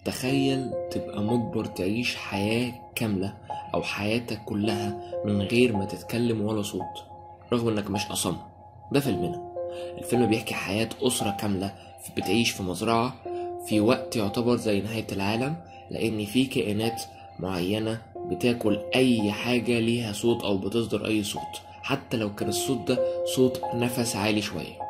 تخيل تبقى مجبر تعيش حياة كاملة أو حياتك كلها من غير ما تتكلم ولا صوت رغم إنك مش أصم ده فيلمنا الفيلم بيحكي حياة أسرة كاملة بتعيش في مزرعة في وقت يعتبر زي نهاية العالم لأن في كائنات معينة بتاكل أي حاجة ليها صوت أو بتصدر أي صوت حتى لو كان الصوت ده صوت نفس عالي شوية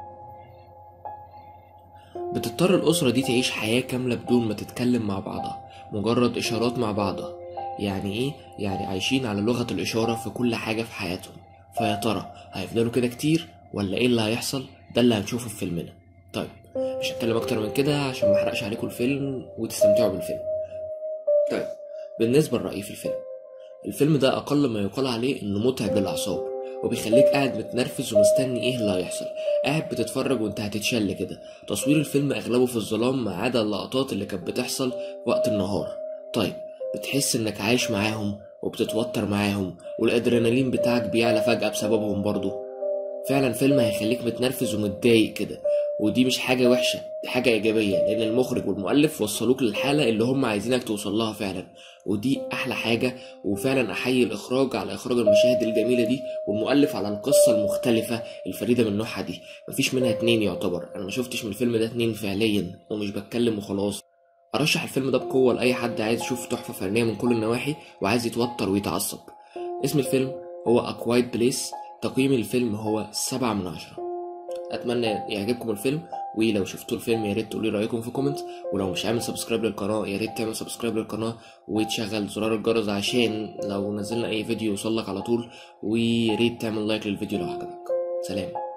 بتضطر الأسرة دي تعيش حياة كاملة بدون ما تتكلم مع بعضها مجرد إشارات مع بعضها يعني إيه؟ يعني عايشين على لغة الإشارة في كل حاجة في حياتهم فيا ترى هيفضلوا كده كتير ولا إيه اللي هيحصل؟ ده اللي هنشوفه في فيلمنا طيب مش هتكلم أكتر من كده عشان ما أحرقش عليكم الفيلم وتستمتعوا بالفيلم طيب بالنسبة لرأيي في الفيلم الفيلم ده أقل ما يقال عليه إنه متعب للأعصاب وبيخليك قاعد متنرفز ومستني ايه اللي هيحصل قاعد بتتفرج وانت هتتشل كده تصوير الفيلم اغلبه في الظلام ما عدا اللقطات اللي كانت بتحصل وقت النهار طيب بتحس انك عايش معاهم وبتتوتر معاهم والادرينالين بتاعك بيعلى فجأة بسببهم برضه فعلا فيلم هيخليك متنرفز ومتضايق كده ودي مش حاجة وحشة دي حاجة إيجابية لأن المخرج والمؤلف وصلوك للحالة اللي هم عايزينك توصل لها فعلا ودي أحلى حاجة وفعلا أحيي الإخراج على إخراج المشاهد الجميلة دي والمؤلف على القصة المختلفة الفريدة من نوعها دي مفيش منها اتنين يعتبر أنا ما شفتش من الفيلم ده اتنين فعليا ومش بتكلم وخلاص أرشح الفيلم ده بقوة لأي حد عايز يشوف تحفة فنية من كل النواحي وعايز يتوتر ويتعصب اسم الفيلم هو A Quiet Place تقييم الفيلم هو سبعة من عشرة أتمنى يعجبكم الفيلم ولو شفتوا الفيلم يا ريت تقولوا لي رايكم في كومنت ولو مش عامل سبسكرايب للقناه يا ريت تعمل سبسكرايب للقناه وتشغل زرار الجرس عشان لو نزلنا اي فيديو يوصلك على طول ويا ريت تعمل لايك للفيديو لو عجبك سلام